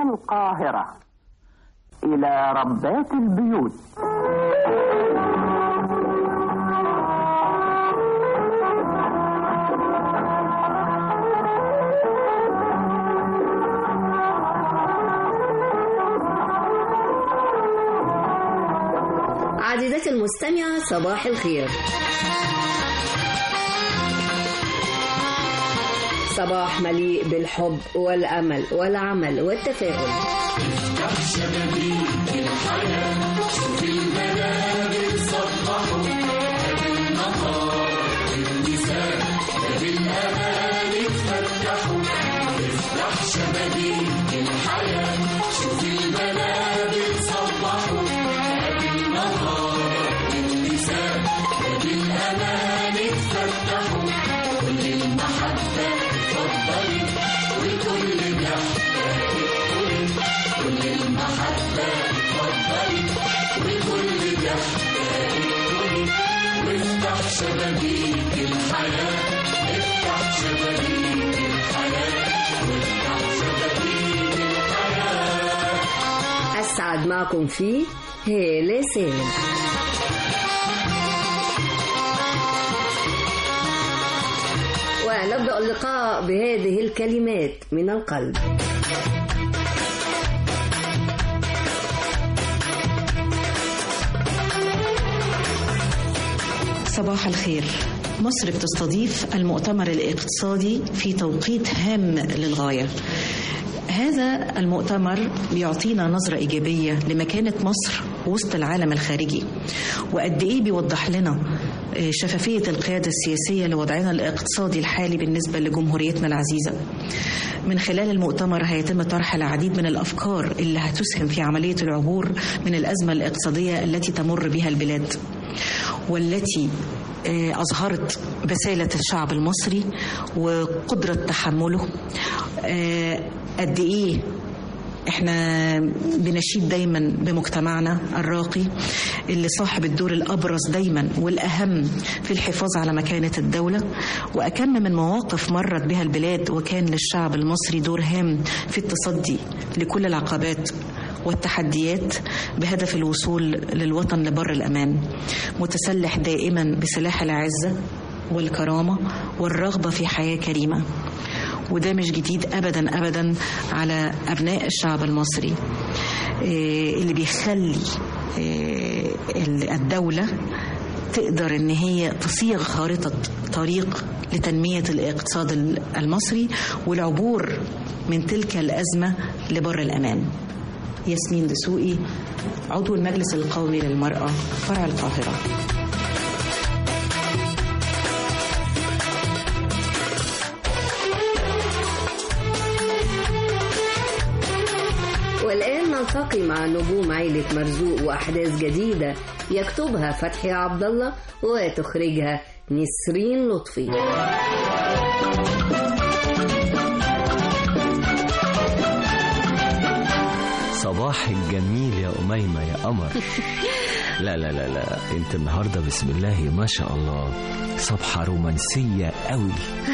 القاهرة إلى ربات البيوت عزيزتي المستمعة صباح الخير صباح مليء بالحب والأمل والعمل والتفاؤل أسعد معكم في هيلة سالم ونبدأ اللقاء بهذه الكلمات من القلب صباح الخير مصر بتستضيف المؤتمر الاقتصادي في توقيت هام للغاية هذا المؤتمر بيعطينا نظرة إيجابية لمكانة مصر وسط العالم الخارجي وقد إيه بيوضح لنا شفافية القيادة السياسية لوضعنا الاقتصادي الحالي بالنسبة لجمهوريتنا العزيزة من خلال المؤتمر هيتم طرح العديد من الأفكار اللي هتسهم في عملية العبور من الأزمة الاقتصادية التي تمر بها البلاد والتي أظهرت بسالة الشعب المصري وقدرة تحمله قد إيه احنا بنشيد دايما بمجتمعنا الراقي اللي صاحب الدور الابرز دايما والاهم في الحفاظ على مكانه الدوله واكم من مواقف مرت بها البلاد وكان للشعب المصري دور هام في التصدي لكل العقبات والتحديات بهدف الوصول للوطن لبر الامان متسلح دائما بسلاح العزه والكرامه والرغبه في حياه كريمه وده مش جديد ابدا ابدا على ابناء الشعب المصري اللي بيخلي الدوله تقدر ان هي تصيغ خارطه طريق لتنميه الاقتصاد المصري والعبور من تلك الازمه لبر الامان ياسمين دسوقي عضو المجلس القومي للمراه فرع القاهره والآن نلتقي مع نجوم عيلة مرزوق وأحداث جديدة يكتبها فتحي عبد الله وتخرجها نسرين لطفي صباح الجميل يا أميمة يا قمر لا لا لا لا انت النهارده بسم الله ما شاء الله صبحة رومانسية قوي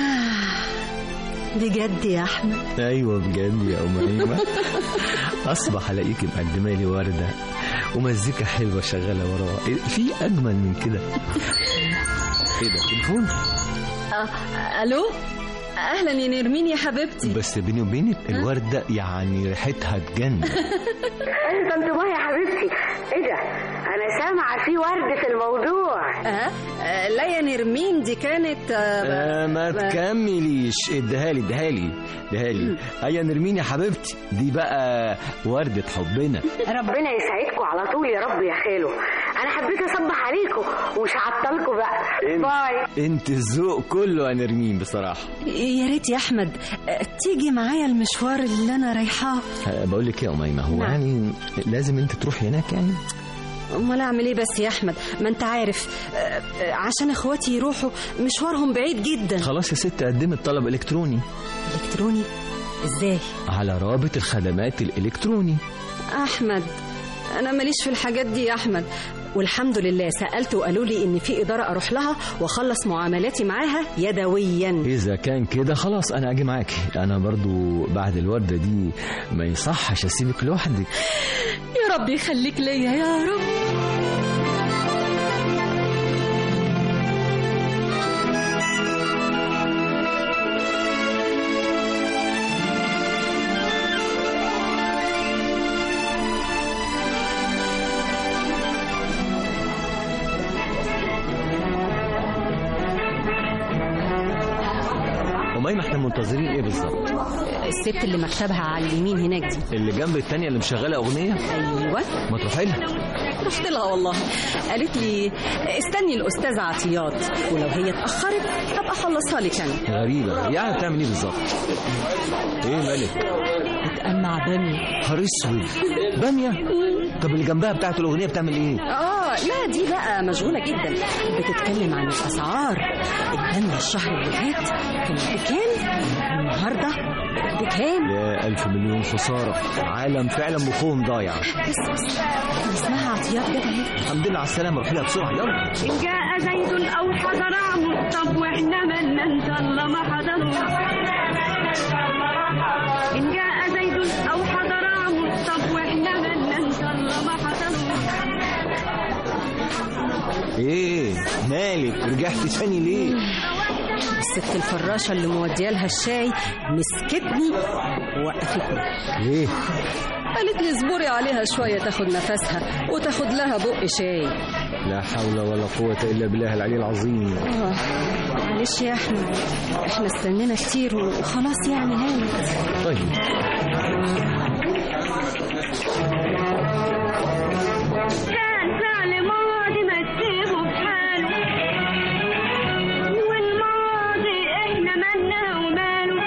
بجد يا احمد ايوه بجد يا أميمة اصبح الاقيك مقدمه لي ورده ومزيكا حلوه شغاله وراه إيه، في اجمل من كده ايه ده تليفون آه. الو اهلا يا نرمين يا حبيبتي بس بيني وبينك الورده يعني ريحتها تجنن انت انتباه يا حبيبتي ايه ده انا سامعه في ورد في الموضوع أه؟ آه لا يا نرمين دي كانت آه آه ما تكمليش اديها لي اديها لي اديها لي هيا نرمين يا حبيبتي دي بقى وردة حبنا ربنا يسعدكم على طول يا رب يا خالو انا حبيت اصبح عليكم ومش هعطلكم بقى باي انت الذوق كله يا نرمين بصراحة يا ريت يا احمد آه، تيجي معايا المشوار اللي انا رايحاه آه، بقول لك ايه يا أميمة هو نعم. يعني لازم انت تروحي هناك يعني امال اعمل ايه بس يا احمد ما انت عارف آه، آه، عشان اخواتي يروحوا مشوارهم بعيد جدا خلاص يا ست قدمت طلب الكتروني الكتروني ازاي على رابط الخدمات الالكتروني احمد انا ماليش في الحاجات دي يا احمد والحمد لله سالت وقالوا لي ان في اداره اروح لها واخلص معاملاتي معاها يدويا اذا كان كده خلاص انا اجي معاكي انا برضو بعد الورده دي ما يصحش اسيبك لوحدك يا رب يخليك ليا يا رب اميمه احنا منتظرين ايه بالظبط الست اللي مكتبها على اليمين هناك دي اللي جنب التانية اللي مشغله اغنيه ايوه ما تروحي لها رحت لها والله قالت لي استني الاستاذه عطيات ولو هي اتاخرت هبقى اخلصها لك انا غريبه يعني بتعمل ايه بالظبط ايه مالك بتقمع بني نهار اسود باميه طب اللي جنبها بتاعت الاغنيه بتعمل ايه اه لا دي بقى مشغوله جدا بتتكلم عن الاسعار الدم الشهر اللي فات كان بكام النهارده بكام يا ألف مليون خسارة عالم فعلا مخهم ضايع بس بس اسمها عطيات جت اهي الحمد لله على السلامة روحي لها بسرعة يلا إن جاء زيد أو حضر عمرو طب وإحنا مالنا إن شاء الله ما حضروا إن جاء زيد أو حضر عمرو طب وإحنا مالنا إن شاء الله ما حضروا ايه مالك رجعتي تاني ليه الست الفراشة اللي مودية لها الشاي مسكتني ووقفتني ليه قالت لي اصبري عليها شوية تاخد نفسها وتاخد لها بق شاي لا حول ولا قوة إلا بالله العلي العظيم آه معلش يا أحمد احنا استنينا كتير وخلاص يعني هانت طيب كان فعل ماضي ما تسيبه في حاله والماضي إحنا مالنا وماله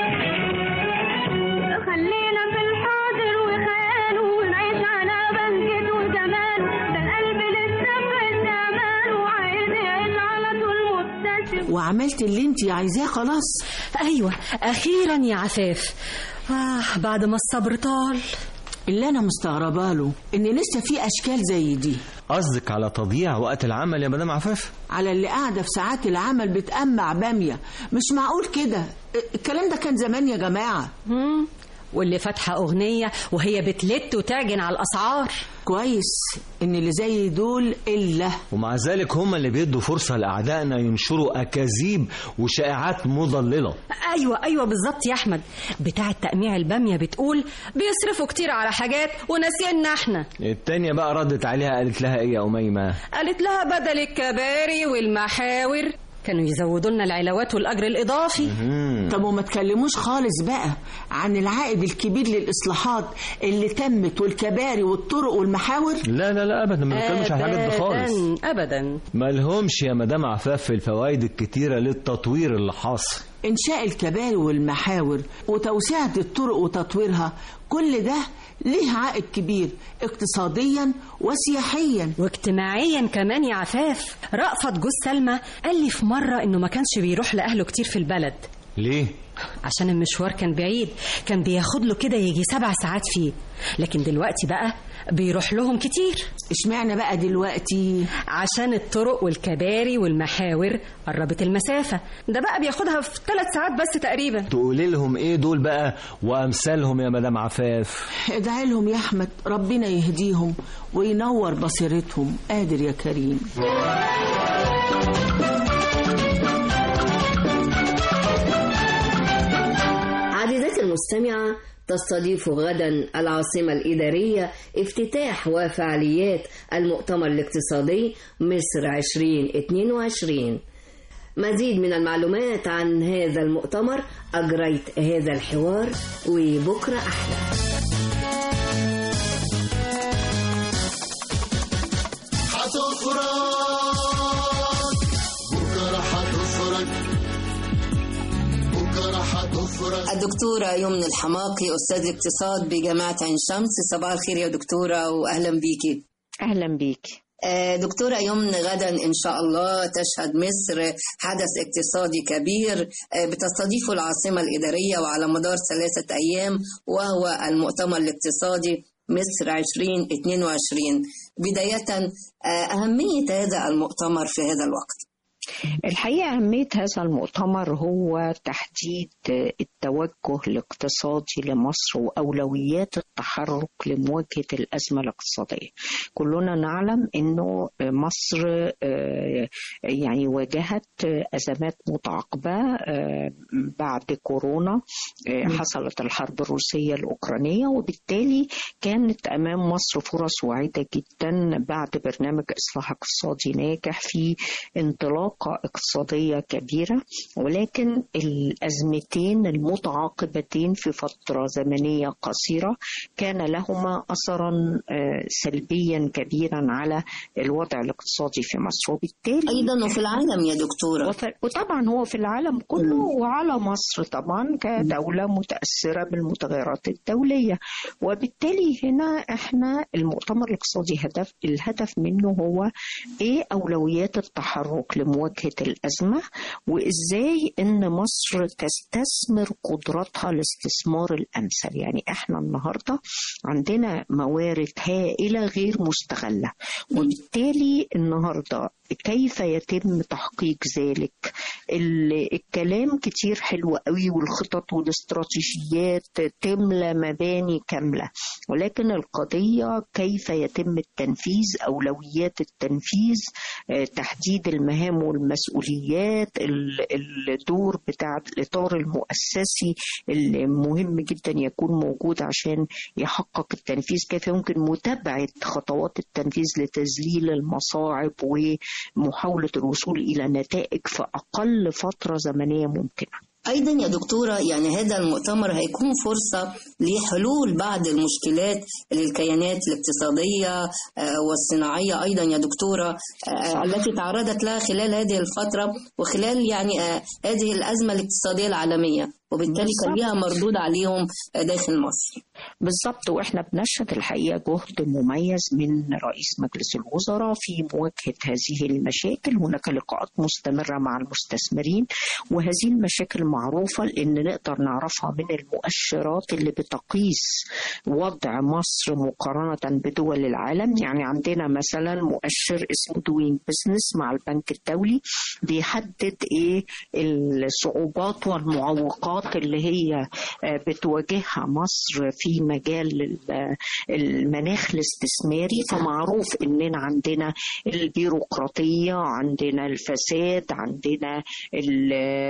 خلينا في الحاضر وخياله ونعيش على بهجته وجماله ده القلب لسه في أماله عايز يعيش على طول مبتسم وعملت اللي انت عايزاه خلاص أيوة أخيرا يا عفاف آه بعد ما الصبر طال اللي انا مستغربه له ان لسه في اشكال زي دي قصدك على تضييع وقت العمل يا مدام عفاف على اللي قاعده في ساعات العمل بتأمع باميه مش معقول كده الكلام ده كان زمان يا جماعه مم. واللي فاتحة أغنية وهي بتلت وتعجن على الأسعار كويس ان اللي زي دول الا ومع ذلك هم اللي بيدوا فرصة لأعدائنا ينشروا أكاذيب وشائعات مضللة أيوة أيوة بالظبط يا أحمد بتاعة تأميع البامية بتقول بيصرفوا كتير على حاجات وناسينا احنا التانية بقى ردت عليها قالت لها إيه يا أميمة قالت لها بدل الكباري والمحاور كانوا يزودوا لنا العلاوات والأجر الإضافي مم. طب وما تكلموش خالص بقى عن العائد الكبير للإصلاحات اللي تمت والكباري والطرق والمحاور لا لا لا أبدا ما بنتكلمش عن الحاجات دي خالص أبدا أبدا مالهمش يا مدام عفاف في الفوائد الكتيرة للتطوير اللي حاصل إنشاء الكباري والمحاور وتوسعة الطرق وتطويرها كل ده ليه عائد كبير اقتصاديا وسياحيا واجتماعيا كمان يا عفاف رأفت جوز سلمى قال لي في مرة إنه ما كانش بيروح لأهله كتير في البلد ليه؟ عشان المشوار كان بعيد كان بياخد له كده يجي سبع ساعات فيه لكن دلوقتي بقى بيروح لهم كتير اشمعنى بقى دلوقتي عشان الطرق والكباري والمحاور قربت المسافة ده بقى بياخدها في ثلاث ساعات بس تقريبا تقولي لهم إيه دول بقى وأمثالهم يا مدام عفاف ادعي لهم يا احمد ربنا يهديهم وينور بصيرتهم قادر يا كريم عزيزتي المستمعة تستضيف غدا العاصمة الإدارية افتتاح وفعاليات المؤتمر الاقتصادي مصر 2022 مزيد من المعلومات عن هذا المؤتمر أجريت هذا الحوار وبكرة أحلى هتفرج بكرة هتفرج بكرة هتفرج الدكتورة يمن الحماقي أستاذ اقتصاد بجامعة عين شمس صباح الخير يا دكتورة وأهلا بيكي أهلا بيك آه، دكتورة يمن غدا إن شاء الله تشهد مصر حدث اقتصادي كبير آه، بتستضيفه العاصمة الإدارية وعلى مدار ثلاثة أيام وهو المؤتمر الاقتصادي مصر 2022 بداية آه، أهمية هذا المؤتمر في هذا الوقت الحقيقة أهمية هذا المؤتمر هو تحديد التوجه الاقتصادي لمصر وأولويات التحرك لمواجهة الأزمة الاقتصادية كلنا نعلم أنه مصر آه، يعني واجهت أزمات متعاقبة آه، بعد كورونا آه، حصلت الحرب الروسية الأوكرانية وبالتالي كانت أمام مصر فرص واعدة جدا بعد برنامج إصلاح اقتصادي ناجح في انطلاقة اقتصادية كبيرة ولكن الأزمتين المتعاقبتين في فترة زمنية قصيرة كان لهما أثرا آه، سلبيا كبيرا على الوضع الاقتصادي في مصر وبالتالي أيضا وفي العالم يا دكتورة وف- وطبعا هو في العالم كله وعلى مصر طبعا كدولة متأثرة بالمتغيرات الدولية وبالتالي هنا احنا المؤتمر الاقتصادي هدف الهدف منه هو ايه أولويات التحرك لمواجهة الأزمة وازاي ان مصر تستثمر قدراتها الاستثمار الأمثل يعني احنا النهاردة عندنا موارد هائلة غير مستغلة وبالتالي النهاردة كيف يتم تحقيق ذلك ال- الكلام كتير حلو قوي والخطط والاستراتيجيات تملى مباني كاملة ولكن القضية كيف يتم التنفيذ أولويات التنفيذ آه، تحديد المهام والمسؤوليات ال- الدور بتاع الإطار المؤسسي اللي مهم جدا يكون موجود عشان يحقق التنفيذ كيف يمكن متابعة خطوات التنفيذ لتذليل المصاعب ومحاولة الوصول إلى نتائج في أقل فترة زمنية ممكنة أيضا يا دكتورة يعني هذا المؤتمر هيكون فرصة لحلول بعض المشكلات للكيانات الاقتصادية آه، والصناعية أيضا يا دكتورة آه، التي تعرضت لها خلال هذه الفترة وخلال يعني آه، هذه الأزمة الاقتصادية العالمية وبالتالي كان ليها مردود عليهم آه، داخل مصر بالظبط واحنا بنشهد الحقيقه جهد مميز من رئيس مجلس الوزراء في مواجهه هذه المشاكل هناك لقاءات مستمره مع المستثمرين وهذه المشاكل معروفه لان نقدر نعرفها من المؤشرات اللي بتقيس وضع مصر مقارنه بدول العالم يعني عندنا مثلا مؤشر اسمه دوين بزنس مع البنك الدولي بيحدد ايه الصعوبات والمعوقات اللي هي آه، بتواجهها مصر في مجال ال- المناخ الاستثماري فمعروف اننا عندنا البيروقراطيه عندنا الفساد عندنا ال-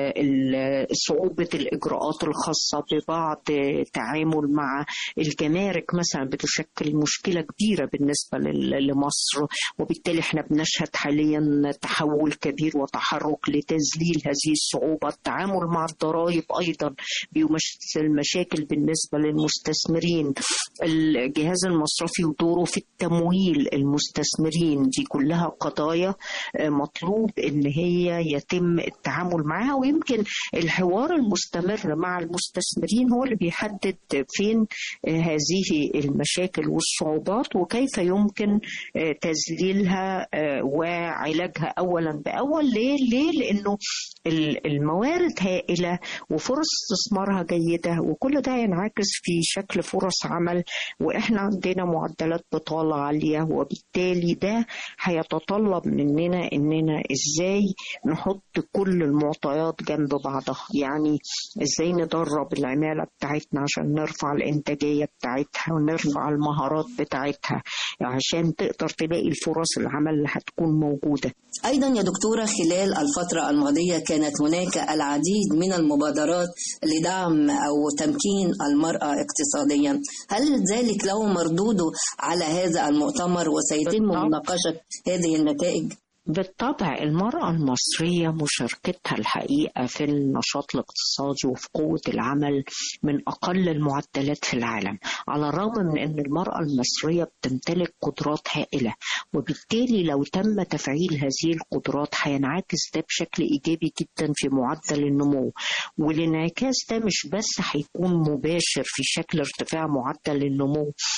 ال- صعوبه الاجراءات الخاصه ببعض تعامل مع الجمارك مثلا بتشكل مشكله كبيره بالنسبه لل- لمصر وبالتالي احنا بنشهد حاليا تحول كبير وتحرك لتذليل هذه الصعوبه التعامل مع الضرائب ايضا بيمثل مشاكل بالنسبه للمستثمرين الجهاز المصرفي ودوره في التمويل المستثمرين دي كلها قضايا آه، مطلوب ان هي يتم التعامل معها ويمكن الحوار المستمر مع المستثمرين هو اللي بيحدد فين آه، هذه المشاكل والصعوبات وكيف يمكن آه، تذليلها آه، وعلاجها اولا باول ليه؟ ليه؟ لانه ال- الموارد هائله وفرص استثمارها جيده وكل ده ينعكس في شكل فرص عمل واحنا عندنا معدلات بطاله عاليه وبالتالي ده هيتطلب مننا اننا ازاي نحط كل المعطيات جنب بعضها يعني ازاي ندرب العماله بتاعتنا عشان نرفع الانتاجيه بتاعتها ونرفع المهارات بتاعتها عشان تقدر تلاقي الفرص العمل اللي هتكون موجوده أيضا يا دكتورة خلال الفترة الماضية كانت هناك العديد من المبادرات لدعم أو تمكين المرأة اقتصاديا هل ذلك له مردوده على هذا المؤتمر وسيتم مناقشة هذه النتائج؟ بالطبع المرأة المصرية مشاركتها الحقيقة في النشاط الاقتصادي وفي قوة العمل من أقل المعدلات في العالم على الرغم من أن المرأة المصرية بتمتلك قدرات هائلة وبالتالي لو تم تفعيل هذه القدرات هينعكس ده بشكل إيجابي جدا في معدل النمو والانعكاس ده مش بس هيكون مباشر في شكل ارتفاع معدل النمو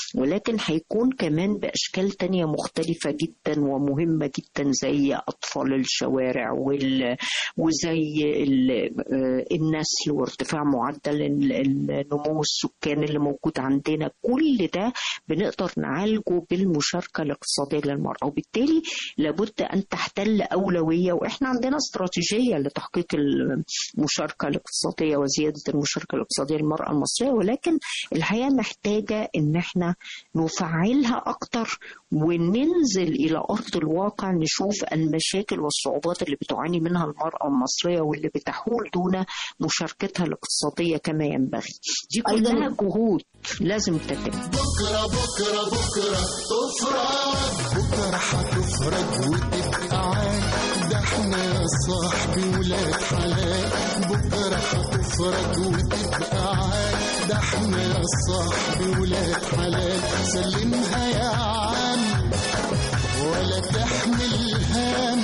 ولكن هيكون كمان بأشكال تانية مختلفة جدا ومهمة جدا زي أطفال الشوارع وال... وزي ال... آه، النسل وارتفاع معدل ال- النمو السكاني اللي موجود عندنا كل ده بنقدر نعالجه بالمشاركة الاقتصادية للمرأة وبالتالي لابد أن تحتل أولوية وإحنا عندنا استراتيجية لتحقيق المشاركة الاقتصادية وزيادة المشاركة الاقتصادية للمرأة المصرية ولكن الحقيقة محتاجة إن إحنا نفعلها أكتر وننزل إلى أرض الواقع نشوف المشاكل والصعوبات اللي بتعاني منها المرأة المصرية واللي بتحول دون مشاركتها الاقتصادية كما ينبغي دي كلها جهود لازم تتم بكرة بكرة بكرة تفرج بكرة هتفرج وتبقى عاد ده احنا يا صاحبي ولاد حلال بكرة هتفرج وتبقى عاد ده احنا يا صاحبي ولاد حلال سلمها يا عم ولا تحمل هم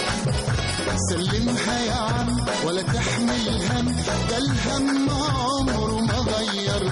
سلمها يا عم ولا تحمل هم ده الهم عمره ما غير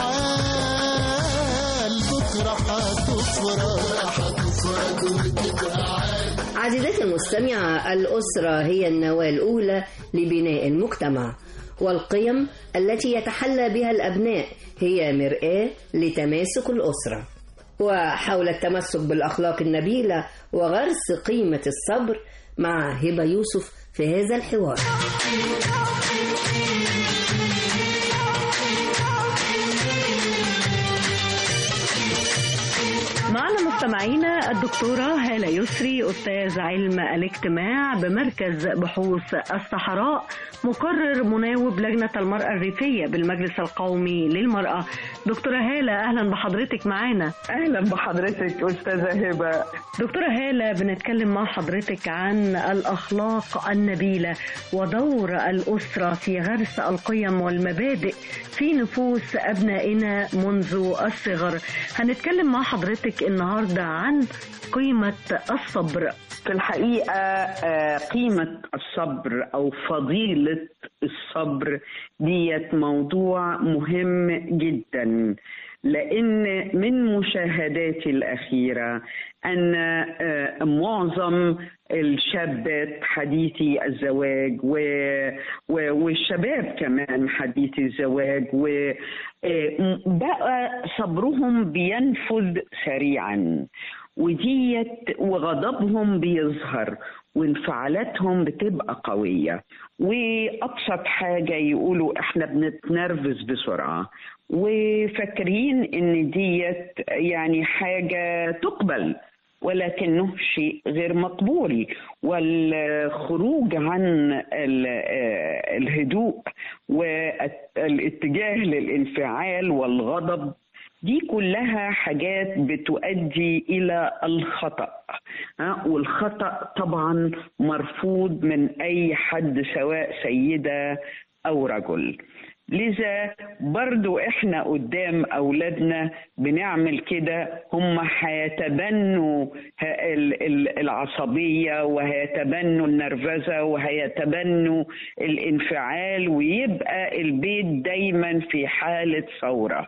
حال بكرة هتفرج هتفرج وتبقى عال عزيزتي المستمعة الأسرة هي النواة الأولى لبناء المجتمع والقيم التي يتحلى بها الأبناء هي مرآة لتماسك الأسرة وحول التمسك بالأخلاق النبيلة وغرس قيمة الصبر مع هبة يوسف في هذا الحوار معنا مستمعينا الدكتورة هالة يسري أستاذ علم الاجتماع بمركز بحوث الصحراء مقرر مناوب لجنة المرأة الريفية بالمجلس القومي للمرأة دكتورة هالة أهلا بحضرتك معانا اهلا بحضرتك استاذه هبه دكتورة هالة بنتكلم مع حضرتك عن الأخلاق النبيلة ودور الأسرة في غرس القيم والمبادئ في نفوس أبنائنا منذ الصغر هنتكلم مع حضرتك النهاردة عن قيمة الصبر في الحقيقه آه، قيمه الصبر او فضيله الصبر ديت موضوع مهم جدا لان من مشاهداتي الاخيره ان آه، معظم الشابات حديثي الزواج و... و... والشباب كمان حديثي الزواج وبقى صبرهم بينفذ سريعا وديت وغضبهم بيظهر وانفعالاتهم بتبقى قوية وأبسط حاجة يقولوا احنا بنتنرفز بسرعة وفاكرين ان ديت يعني حاجة تقبل ولكنه شيء غير مقبول والخروج عن ال- آه، الهدوء والاتجاه للانفعال والغضب دي كلها حاجات بتؤدي الى الخطا ها؟ والخطا طبعا مرفوض من اي حد سواء سيده او رجل لذا برضو احنا قدام اولادنا بنعمل كده هم هيتبنوا ه- ال- ال- العصبيه وهيتبنوا النرفزه وهيتبنوا الانفعال ويبقى البيت دايما في حاله ثوره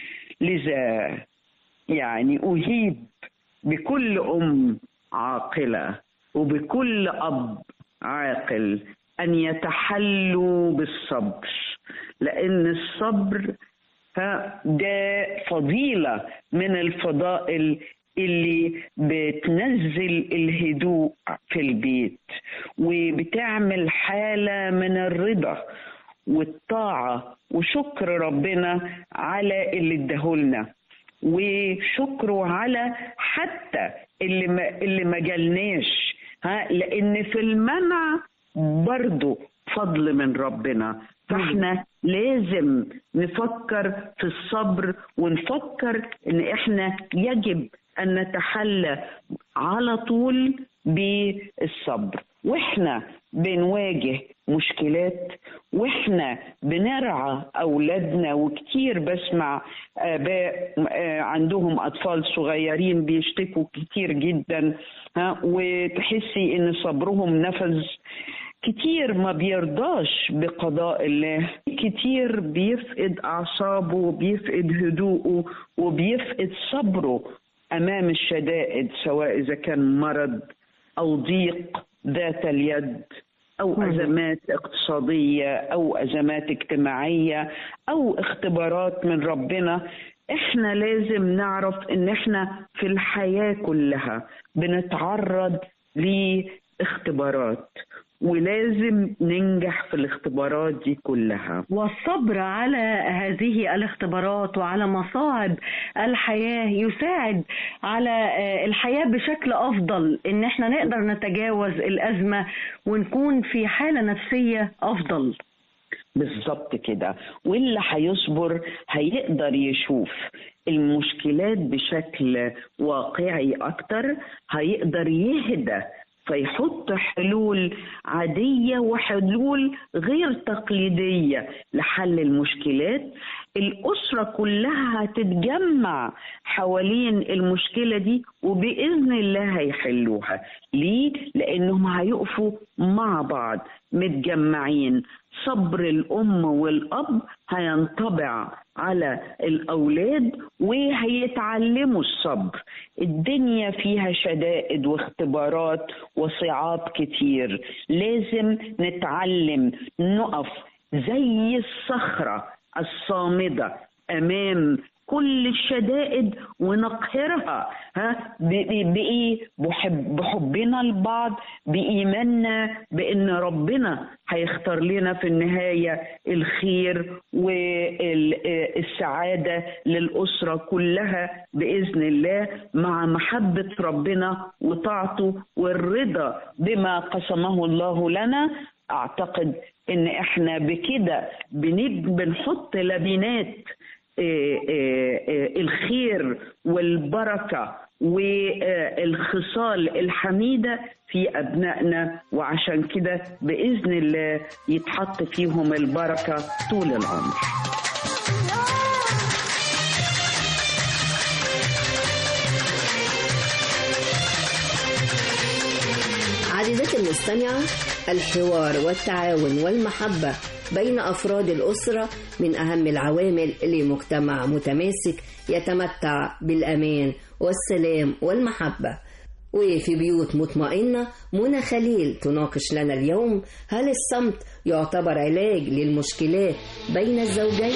لذا يعني أهيب بكل أم عاقلة وبكل أب عاقل أن يتحلوا بالصبر لأن الصبر ها، ده فضيلة من الفضائل اللي بتنزل الهدوء في البيت وبتعمل حالة من الرضا والطاعة وشكر ربنا على اللي اداهولنا وشكره على حتى اللي ما اللي ما جالناش ها لان في المنع برضه فضل من ربنا فاحنا لازم نفكر في الصبر ونفكر ان احنا يجب ان نتحلى على طول بالصبر واحنا بنواجه مشكلات واحنا بنرعى اولادنا وكتير بسمع اباء آه، عندهم اطفال صغيرين بيشتكوا كتير جدا ها وتحسي ان صبرهم نفذ كتير ما بيرضاش بقضاء الله كتير بيفقد أعصابه وبيفقد هدوءه وبيفقد صبره أمام الشدائد سواء إذا كان مرض أو ضيق ذات اليد أو أزمات اقتصادية أو أزمات اجتماعية أو اختبارات من ربنا احنا لازم نعرف ان احنا في الحياة كلها بنتعرض لاختبارات ولازم ننجح في الاختبارات دي كلها والصبر على هذه الاختبارات وعلى مصاعب الحياة يساعد على آه، الحياة بشكل أفضل إن احنا نقدر نتجاوز الأزمة ونكون في حالة نفسية أفضل بالظبط كده واللي هيصبر هيقدر يشوف المشكلات بشكل واقعي اكتر هيقدر يهدى فيحط حلول عادية وحلول غير تقليدية لحل المشكلات الأسرة كلها هتتجمع حوالين المشكلة دي وبإذن الله هيحلوها ليه؟ لأنهم هيقفوا مع بعض متجمعين صبر الأم والأب هينطبع على الأولاد وهيتعلموا الصبر الدنيا فيها شدائد واختبارات وصعاب كتير لازم نتعلم نقف زي الصخرة الصامدة أمام كل الشدائد ونقهرها ها ب- ب- بايه بحب بحبنا لبعض بايماننا بان ربنا هيختار لنا في النهايه الخير والسعاده للاسره كلها باذن الله مع محبه ربنا وطاعته والرضا بما قسمه الله لنا اعتقد ان احنا بكده بنب- بنحط لبنات آه، آه، آه، الخير والبركه والخصال الحميده في ابنائنا وعشان كده باذن الله يتحط فيهم البركه طول العمر عزيزتي المستمعة الحوار والتعاون والمحبة بين أفراد الأسرة من أهم العوامل لمجتمع متماسك يتمتع بالأمان والسلام والمحبة وفي بيوت مطمئنة منى خليل تناقش لنا اليوم هل الصمت يعتبر علاج للمشكلات بين الزوجين؟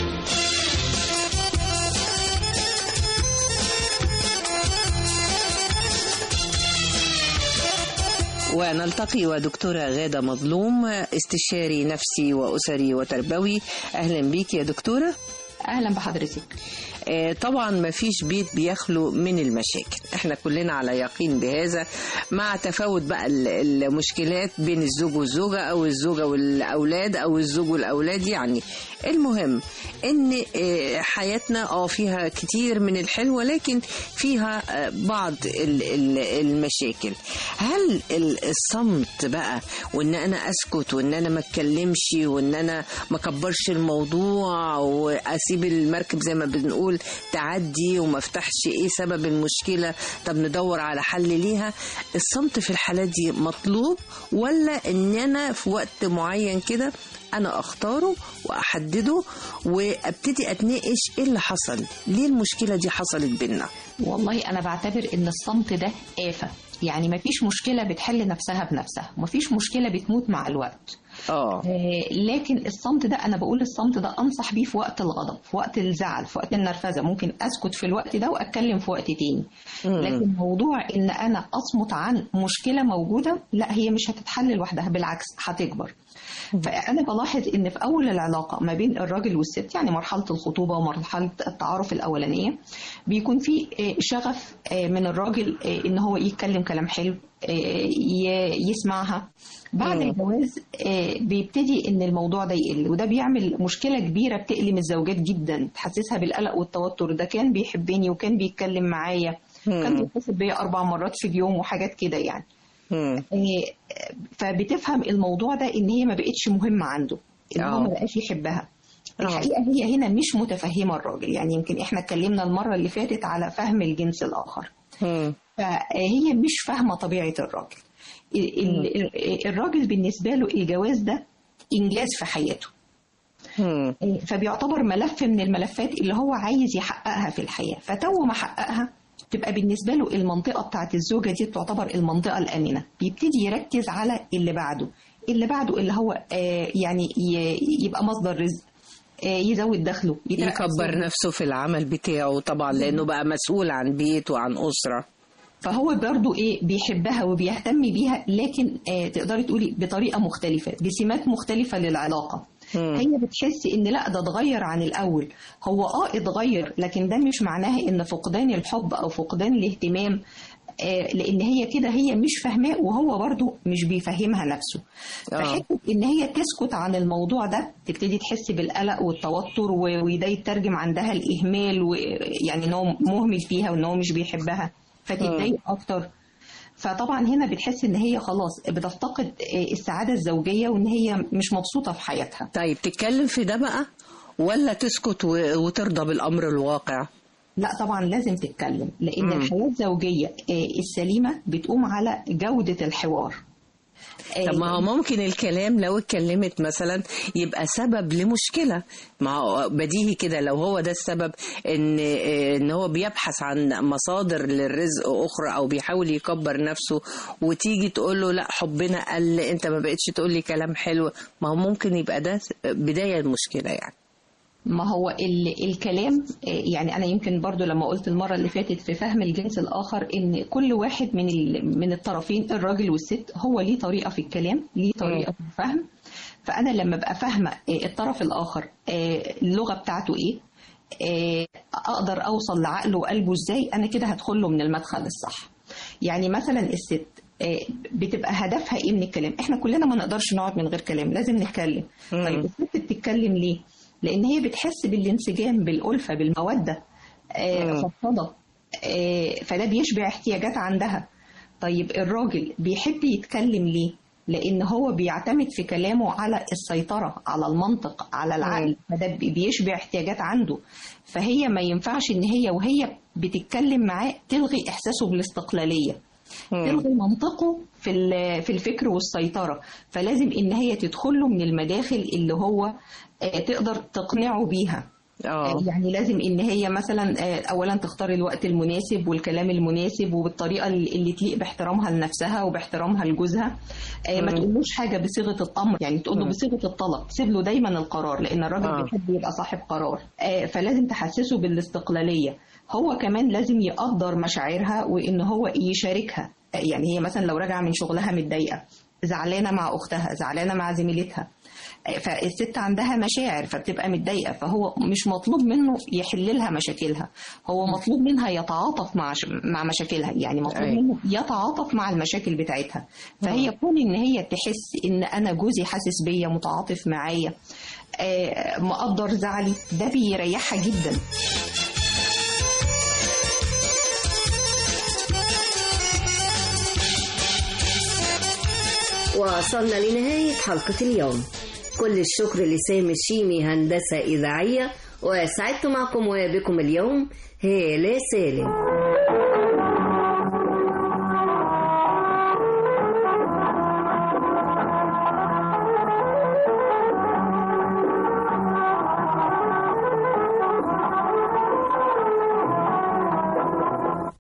ونلتقي ودكتورة غادة مظلوم استشاري نفسي وأسري وتربوي أهلا بيك يا دكتورة اهلا بحضرتك آه، طبعا ما فيش بيت بيخلو من المشاكل احنا كلنا على يقين بهذا مع تفاوت بقى ال- المشكلات بين الزوج والزوجة او الزوجة والاولاد او الزوج والاولاد يعني المهم ان آه، حياتنا اه فيها كتير من الحلو ولكن فيها آه، بعض ال- ال- المشاكل هل ال- الصمت بقى وان انا اسكت وان انا ما اتكلمش وان انا ما اكبرش الموضوع واسيب المركب زي ما بنقول تعدي وما افتحش ايه سبب المشكله طب ندور على حل ليها الصمت في الحالات دي مطلوب ولا ان انا في وقت معين كده انا اختاره واحدده وابتدي اتناقش ايه اللي حصل ليه المشكله دي حصلت بينا والله انا بعتبر ان الصمت ده آفة يعني مفيش مشكلة بتحل نفسها بنفسها مفيش مشكلة بتموت مع الوقت اه لكن الصمت ده انا بقول الصمت ده انصح بيه في وقت الغضب في وقت الزعل في وقت النرفزه ممكن اسكت في الوقت ده واتكلم في وقت تاني مم. لكن موضوع ان انا اصمت عن مشكله موجوده لا هي مش هتتحل لوحدها بالعكس هتكبر فانا بلاحظ ان في اول العلاقه ما بين الراجل والست يعني مرحله الخطوبه ومرحله التعارف الاولانيه بيكون في آه، شغف آه، من الراجل آه، ان هو يتكلم كلام حلو آه، ي- يسمعها بعد مم. الجواز آه، بيبتدي ان الموضوع ده يقل وده بيعمل مشكله كبيره بتألم الزوجات جدا تحسسها بالقلق والتوتر ده كان بيحبني وكان بيتكلم معايا كان بيتصل بيا اربع مرات في اليوم وحاجات كده يعني آه، فبتفهم الموضوع ده ان هي ما بقتش مهمه عنده ان هو آه. ما بقاش يحبها الحقيقه هي هنا مش متفهمه الراجل يعني يمكن احنا اتكلمنا المره اللي فاتت على فهم الجنس الاخر فهي مش فاهمه طبيعه الراجل ال- ال- ال- الراجل بالنسبة له الجواز ده إنجاز في حياته فبيعتبر ملف من الملفات اللي هو عايز يحققها في الحياة فتو ما حققها تبقى بالنسبة له المنطقة بتاعت الزوجة دي تعتبر المنطقة الآمنة بيبتدي يركز على اللي بعده اللي بعده اللي هو آه يعني ي- يبقى مصدر رزق آه يزود دخله يترقى يكبر سنه. نفسه في العمل بتاعه طبعا لانه بقى مسؤول عن بيت وعن اسره فهو برضو ايه بيحبها وبيهتم بيها لكن آه تقدري تقولي بطريقه مختلفه بسمات مختلفه للعلاقه هي بتحس ان لا ده اتغير عن الاول هو اه اتغير لكن ده مش معناها ان فقدان الحب او فقدان الاهتمام آه لان هي كده هي مش فاهماه وهو برضو مش بيفهمها نفسه آه. فحته ان هي تسكت عن الموضوع ده تبتدي تحس بالقلق والتوتر و- وده يترجم عندها الاهمال ويعني ان هو مهمل فيها وان هو مش بيحبها فتتضايق اكتر فطبعا هنا بتحس ان هي خلاص بتفتقد آه، السعاده الزوجيه وان هي مش مبسوطه في حياتها طيب تتكلم في ده بقى ولا تسكت و- وترضى بالامر الواقع لا طبعا لازم تتكلم لان مم. الحياه الزوجيه آه، السليمه بتقوم على جوده الحوار طب ما هو ممكن الكلام لو اتكلمت مثلا يبقى سبب لمشكلة ما هو بديهي كده لو هو ده السبب ان ان هو بيبحث عن مصادر للرزق اخرى او بيحاول يكبر نفسه وتيجي تقول له لا حبنا قل انت ما بقتش تقول لي كلام حلو ما هو ممكن يبقى ده بداية المشكلة يعني ما هو ال الكلام آه، يعني انا يمكن برضو لما قلت المره اللي فاتت في فهم الجنس الاخر ان كل واحد من ال- من الطرفين الراجل والست هو ليه طريقه في الكلام ليه طريقه في الفهم فانا لما ابقى فاهمه آه، الطرف الاخر آه، اللغه بتاعته ايه آه، اقدر اوصل لعقله وقلبه ازاي انا كده هدخل له من المدخل الصح يعني مثلا الست آه، بتبقى هدفها ايه من الكلام احنا كلنا ما نقدرش نقعد من غير كلام لازم نتكلم طيب الست بتتكلم ليه لان هي بتحس بالانسجام بالالفه بالموده آه، فضفضه آه، فده بيشبع احتياجات عندها طيب الراجل بيحب يتكلم ليه لان هو بيعتمد في كلامه على السيطره على المنطق على العقل فده بي- بيشبع احتياجات عنده فهي ما ينفعش ان هي وهي بتتكلم معاه تلغي احساسه بالاستقلاليه تلغي منطقه في ال- في الفكر والسيطره فلازم ان هي تدخل له من المداخل اللي هو آه، تقدر تقنعه بيها اه يعني لازم ان هي مثلا آه، اولا تختار الوقت المناسب والكلام المناسب وبالطريقه اللي اللي تليق باحترامها لنفسها وباحترامها لجوزها آه، ما مم. تقولوش حاجه بصيغه الامر يعني تقول له مم. بصيغه الطلب سيب له دايما القرار لان الراجل آه. بيحب يبقى صاحب قرار آه، فلازم تحسسه بالاستقلاليه هو كمان لازم يقدر مشاعرها وان هو يشاركها آه، يعني هي مثلا لو راجعه من شغلها متضايقه زعلانه مع اختها زعلانه مع زميلتها فالست عندها مشاعر فبتبقى متضايقه فهو مش مطلوب منه يحل لها مشاكلها هو مطلوب منها يتعاطف مع ش- مع مشاكلها يعني مطلوب أيوة. منه يتعاطف مع المشاكل بتاعتها فهي كون ان هي تحس ان انا جوزي حاسس بيا متعاطف معايا آه، مقدر زعلي ده بيريحها جدا وصلنا لنهاية حلقة اليوم كل الشكر لسامي الشيمي هندسة إذاعية وسعدت معكم وبكم اليوم هالة سالم